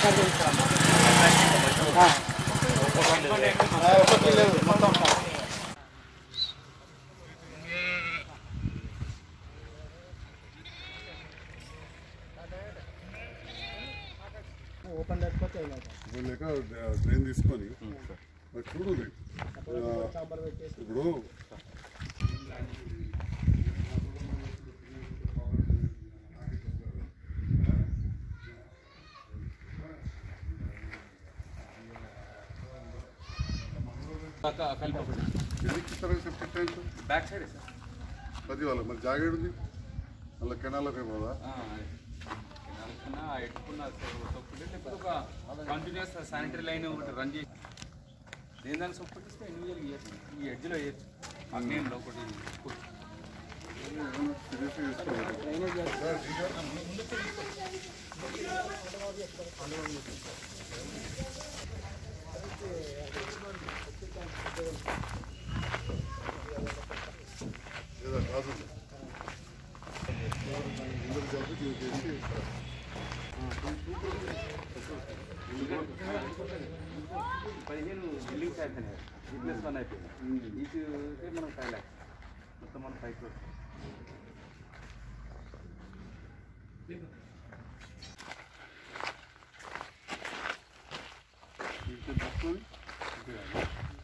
Open లేకపోతే ఇప్పుడు లేక ట్రైన్ తీసుకొని మరి చూడు రే. ఆ, సాంబార్ పెట్టేసి ఇప్పుడు ఎన్ని ఇస్తారా septic tank back side sir పది వాళ్ళ మరి జాగేడు ఉంది మళ్ళీ కెనాల్లోకి పోదా అనుకున్నా ఎట్టుకున్నా సొప్పుడు లేకపోతే ఒక కంటిన్యూస్ శానిటరీ లైన్ ఒకటి రన్ చేసి దేని దానికి సొప్పుడు ఇస్తే ఇండివిజువల్ ఇయర్స్ ఈ ఎడ్జ్లో వేయచ్చు అగ్నేయంలో ఒకటి సీరియస్గా చేసుకోవాలి లేదా కాదు అందరూ కలిపి దీనికి వేసి పదిహేను బిల్డింగ్స్ అయిపోయినాయి బిజినెస్ వన్ అయిపోయింది ఈచ్ మనం ఫైవ్ ల్యాక్స్ మొత్తం మనం ఫైవ్ క్రోర్స్ దీనికి పట్టుకొని ఇంతే కాదు.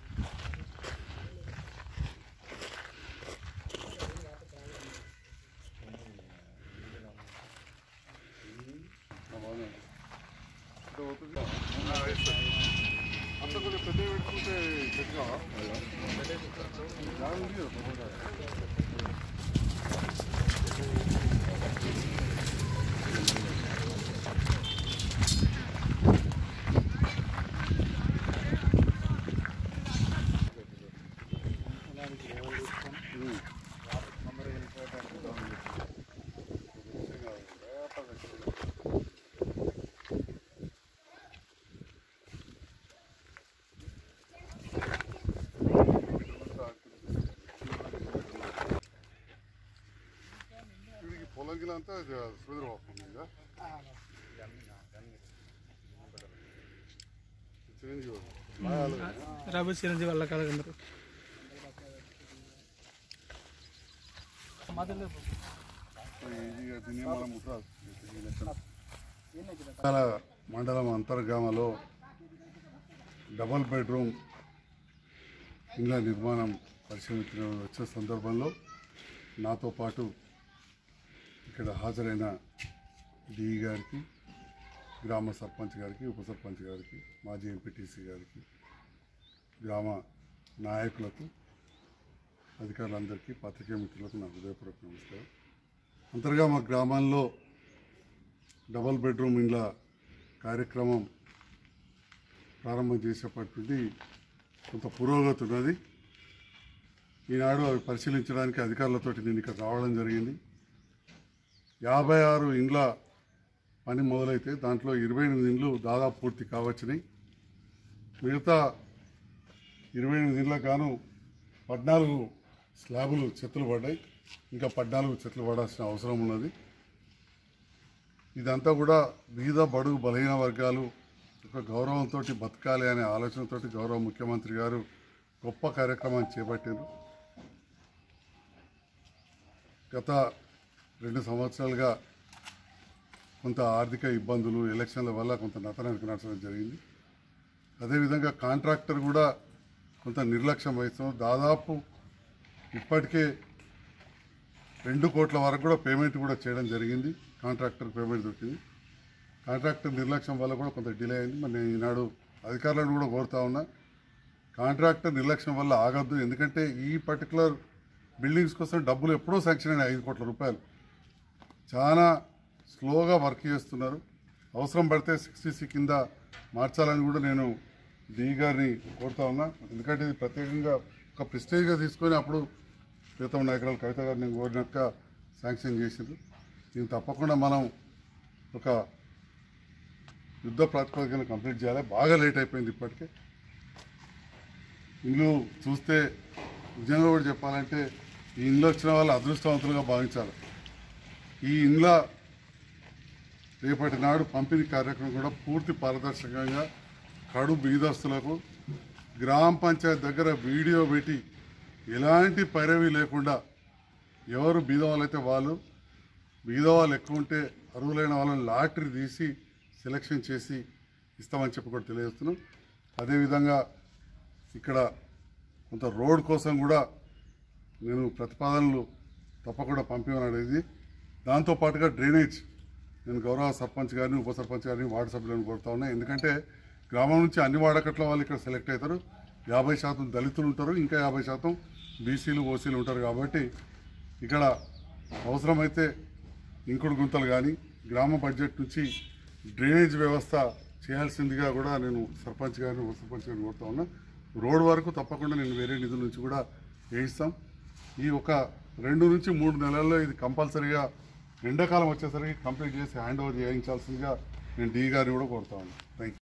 ఆ, బాగుంది. ఇంకా అవుతుంది. ఆ, వేస్తాను. అంత కొంచెం పెద్ద పెట్టుకుంటే గట్టిగా జాగ్రత్త ఉంది కదా, తప్పకుండా. ఉమ్. వీడికి పొలం గిల అంతా సుదూరం అవుతుంది కదా చిరంజీవి బాగా రాబోయే చిరంజీవి వల్ల కలగందరు చాలా మండలం అంతర్గామలో డబల్ బెడ్రూమ్ ఇండ్ల నిర్మాణం పరిశీలించిన వచ్చే సందర్భంలో నాతో పాటు ఇక్కడ హాజరైన డిఈ గారికి గ్రామ సర్పంచ్ గారికి ఉప సర్పంచ్ గారికి మాజీ ఎంపీటీసీ గారికి గ్రామ నాయకులకు అధికారులందరికీ పత్రికా మిత్రులకు నా హృదయపూర్వక నమస్కారం అంతర్గా మా గ్రామంలో డబల్ బెడ్రూమ్ ఇండ్ల కార్యక్రమం ప్రారంభం చేసేప్పటి నుండి కొంత పురోగతి ఉన్నది ఈనాడు అవి పరిశీలించడానికి అధికారులతోటి నేను ఇక్కడ రావడం జరిగింది యాభై ఆరు ఇండ్ల పని మొదలైతే దాంట్లో ఇరవై ఎనిమిది ఇండ్లు దాదాపు పూర్తి కావచ్చినాయి మిగతా ఇరవై ఎనిమిది ఇండ్లకు గాను పద్నాలుగు స్లాబులు చెత్తలు పడ్డాయి ఇంకా పద్నాలుగు చెట్లు పడాల్సిన అవసరం ఉన్నది ఇదంతా కూడా బీద బడుగు బలహీన వర్గాలు ఒక గౌరవంతో బతకాలి అనే ఆలోచనతో గౌరవ ముఖ్యమంత్రి గారు గొప్ప కార్యక్రమాన్ని చేపట్టారు గత రెండు సంవత్సరాలుగా కొంత ఆర్థిక ఇబ్బందులు ఎలక్షన్ల వల్ల కొంత నతనానికి నడచడం జరిగింది అదేవిధంగా కాంట్రాక్టర్ కూడా కొంత నిర్లక్ష్యం వహిస్తున్నాం దాదాపు ఇప్పటికే రెండు కోట్ల వరకు కూడా పేమెంట్ కూడా చేయడం జరిగింది కాంట్రాక్టర్ పేమెంట్ దొరికింది కాంట్రాక్టర్ నిర్లక్ష్యం వల్ల కూడా కొంత డిలే అయింది మరి నేను ఈనాడు అధికారులను కూడా కోరుతా ఉన్నా కాంట్రాక్టర్ నిర్లక్ష్యం వల్ల ఆగద్దు ఎందుకంటే ఈ పర్టికులర్ బిల్డింగ్స్ కోసం డబ్బులు ఎప్పుడో శాంక్షన్ అయినాయి ఐదు కోట్ల రూపాయలు చాలా స్లోగా వర్క్ చేస్తున్నారు అవసరం పడితే సిక్స్టీసీ కింద మార్చాలని కూడా నేను డి గారిని కోరుతా ఉన్నా ఎందుకంటే ఇది ప్రత్యేకంగా ఒక ప్రెస్టేజ్గా తీసుకొని అప్పుడు ప్రీతం నాయకురాలు కవిత గారు నేను కోరినాక శాంక్షన్ చేసిండ్రు దీన్ని తప్పకుండా మనం ఒక యుద్ధ ప్రాతిపదికన కంప్లీట్ చేయాలి బాగా లేట్ అయిపోయింది ఇప్పటికే ఇల్లు చూస్తే నిజంగా కూడా చెప్పాలంటే ఈ ఇంట్లో వచ్చిన వాళ్ళు అదృష్టవంతులుగా భావించాలి ఈ ఇండ్ల రేపటి నాడు పంపిణీ కార్యక్రమం కూడా పూర్తి పారదర్శకంగా కడు బీదస్తులకు గ్రామ పంచాయతీ దగ్గర వీడియో పెట్టి ఎలాంటి పైరవి లేకుండా ఎవరు బీదవాళ్ళైతే వాళ్ళు బీదవాళ్ళు ఎక్కువ ఉంటే అర్హులైన వాళ్ళని లాటరీ తీసి సెలక్షన్ చేసి ఇస్తామని చెప్పి కూడా తెలియజేస్తున్నాం అదేవిధంగా ఇక్కడ కొంత రోడ్ కోసం కూడా నేను ప్రతిపాదనలు తప్పకుండా పంపించమని అడిగింది దాంతోపాటుగా డ్రైనేజ్ నేను గౌరవ సర్పంచ్ గారిని ఉప సర్పంచ్ గారిని వార్డు సభ్యులను కోరుతా ఉన్నా ఎందుకంటే గ్రామం నుంచి అన్ని వాడకట్ల వాళ్ళు ఇక్కడ సెలెక్ట్ అవుతారు యాభై శాతం దళితులు ఉంటారు ఇంకా యాభై శాతం బీసీలు ఓసీలు ఉంటారు కాబట్టి ఇక్కడ అవసరమైతే ఇంకుడు గుంతలు కానీ గ్రామ బడ్జెట్ నుంచి డ్రైనేజ్ వ్యవస్థ చేయాల్సిందిగా కూడా నేను సర్పంచ్ గారిని ఉప సర్పంచ్ గారిని కోరుతా ఉన్నా రోడ్ వరకు తప్పకుండా నేను వేరే నిధుల నుంచి కూడా వేయిస్తాం ఈ ఒక రెండు నుంచి మూడు నెలల్లో ఇది కంపల్సరీగా ఎండాకాలం వచ్చేసరికి కంప్లీట్ చేసి హ్యాండ్ ఓవర్ చేయించాల్సిందిగా నేను డీ గారిని కూడా కోరుతా ఉన్నాను థ్యాంక్ యూ